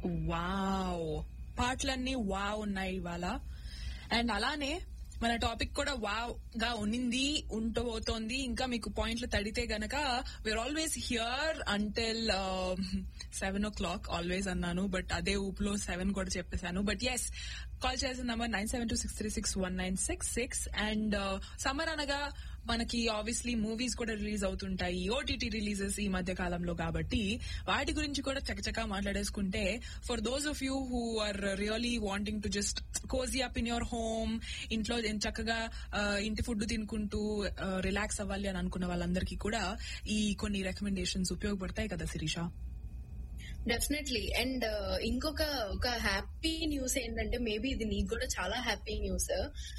Wow పాటలన్నీ wow ఉన్నాయి ఇవాళ అండ్ అలానే మన టాపిక్ కూడా వావ్ గా ఉన్నింది ఉంటబోతోంది ఇంకా మీకు పాయింట్లు తడితే గనక we are always here until seven o'clock always అన్నాను బట్ అదే ఊపులో సెవెన్ కూడా చెప్పేశాను బట్ ఎస్ కాల్ చేసిన number nine seven two six three six one nine six six and summer అనగా మనకి ఆబ్వియస్లీ మూవీస్ కూడా రిలీజ్ అవుతుంటాయి ఓటీటీ రిలీజెస్ ఈ మధ్య కాలంలో కాబట్టి వాటి గురించి కూడా చకచకా మాట్లాడేసుకుంటే for those of you who are really wanting to just cozy up in your home ఇంట్లో చక్కగా ఆ, ఇంటి ఫుడ్ తినుకుంటూ రిలాక్స్ అవ్వాలి అని అనుకున్న వాళ్ళందరికీ కూడా ఈ కొన్ని రికమెండేషన్స్ ఉపయోగపడతాయి కదా శిరీష డెఫినెట్లీ అండ్ ఇంకొక ఒక హ్యాపీ న్యూస్ ఏంటంటే మేబీ ఇది నీకు కూడా చాలా happy news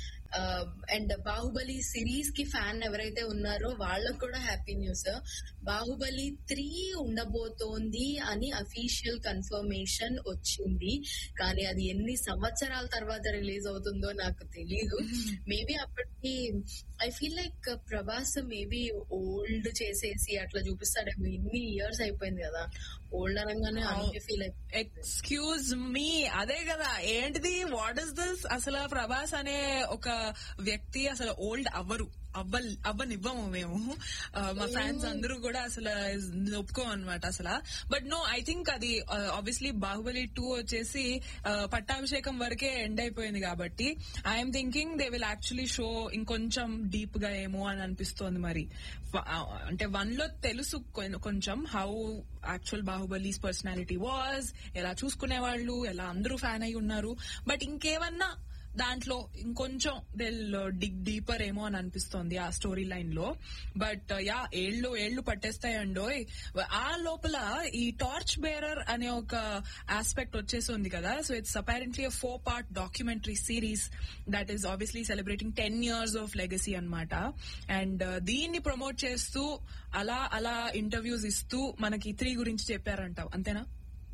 and Baahubali series కి ఫ్యాన్ ఎవరైతే ఉన్నారో వాళ్ళకు కూడా హ్యాపీ న్యూస్ బాహుబలి త్రీ ఉండబోతోంది అని అఫీషియల్ కన్ఫర్మేషన్ వచ్చింది కానీ అది ఎన్ని సంవత్సరాల తర్వాత రిలీజ్ అవుతుందో నాకు తెలియదు మేబీ అప్పటికి I feel like Prabhas maybe old చేసేసి అట్లా చూపిస్తాడేమో ఇన్ని ఇయర్స్ అయిపోయింది కదా ఓల్డ్ అనగానే అందుకే ఫీల్ అయిపోయింది ఎక్స్క్యూజ్ మీ అదే కదా ఏంటిది వాట్ ఇస్ దిస్ అసలు ప్రభాస్ అనే ఒక వ్యక్తి అసలు ఓల్డ్ అవ్వరు అవ్వల్ అవ్వనివ్వము మేము ఆ, మా ఫ్యాన్స్ అందరూ కూడా అసలు ఒప్పుకోం అనమాట అసలు బట్ నో ఐ థింక్ అది ఆబ్వియస్లీ బాహుబలి టూ వచ్చేసి ఆ, పట్టాభిషేకం వరకే ఎండ్ అయిపోయింది కాబట్టి I'm thinking they will actually show ఇంకొంచెం డీప్ గా ఏమో అని అనిపిస్తోంది మరి వ- ఆ, అంటే వన్ లో తెలుసు కొన్- కొంచెం how actual Baahubali's personality was ఎలా చూసుకునేవాళ్ళు ఎలా అందరూ ఫ్యాన్ అయి ఉన్నారు బట్ ఇంకేమన్నా దాంట్లో ఇంకొంచెం దిల్ డిగ్ డీపర్ ఏమో అని అనిపిస్తోంది ఆ స్టోరీ లైన్ లో బట్ యా ఏళ్ళు ఏళ్ళు పట్టేస్తాయండో ఆ లోపల ఈ టార్చ్ బేరర్ అనే ఒక ఆస్పెక్ట్ వచ్చేసింది కదా so it's apparently four part documentary series that is obviously celebrating ten years of legacy అన్నమాట అండ్ దీన్ని ప్రమోట్ చేస్తూ అలా అలా ఇంటర్వ్యూస్ ఇస్తూ మనకి త్రీ గురించి చెప్పారంటావు అంతేనా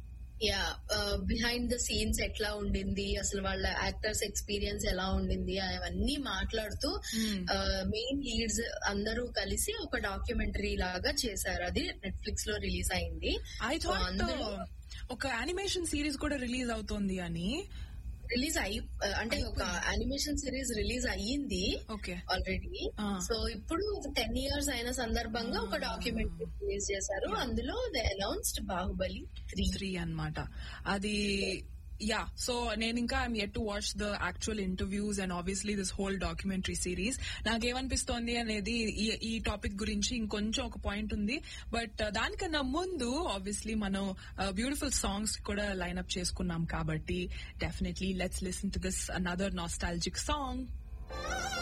యా బిహైండ్ ద సీన్స్ ఎట్లా ఉండింది అసలు వాళ్ళ యాక్టర్స్ ఎక్స్పీరియన్స్ ఎలా ఉండింది అవన్నీ మాట్లాడుతూ మెయిన్ లీడ్స్ అందరూ కలిసి ఒక డాక్యుమెంటరీ లాగా చేశారు అది నెట్ఫ్లిక్స్ లో రిలీజ్ అయింది ఐ So, థాట్ అందులో ఒక యానిమేషన్ సిరీస్ కూడా రిలీజ్ అవుతోంది అని రిలీజ్ అయ్యి అంటే ఒక యానిమేషన్ సిరీస్ రిలీజ్ అయ్యింది ఓకే ఆల్రెడీ Ah. సో ఇప్పుడు టెన్ ఇయర్స్ అయిన సందర్భంగా ఒక డాక్యుమెంటరీ రిలీజ్ చేశారు అందులో they announced Baahubali three three అన్నమాట అది యా సో నేను ఇంకా I'm yet to watch the actual interviews and obviously this whole documentary series నాకేమనిపిస్తోంది అనేది ఈ- ఈ టాపిక్ గురించి ఇంకొంచెం ఒక పాయింట్ ఉంది బట్ దానికన్నా ముందు ఆబ్వియస్లీ మనం బ్యూటిఫుల్ సాంగ్స్ కూడా లైన్అప్ చేసుకున్నాం కాబట్టి definitely let's listen to this another nostalgic song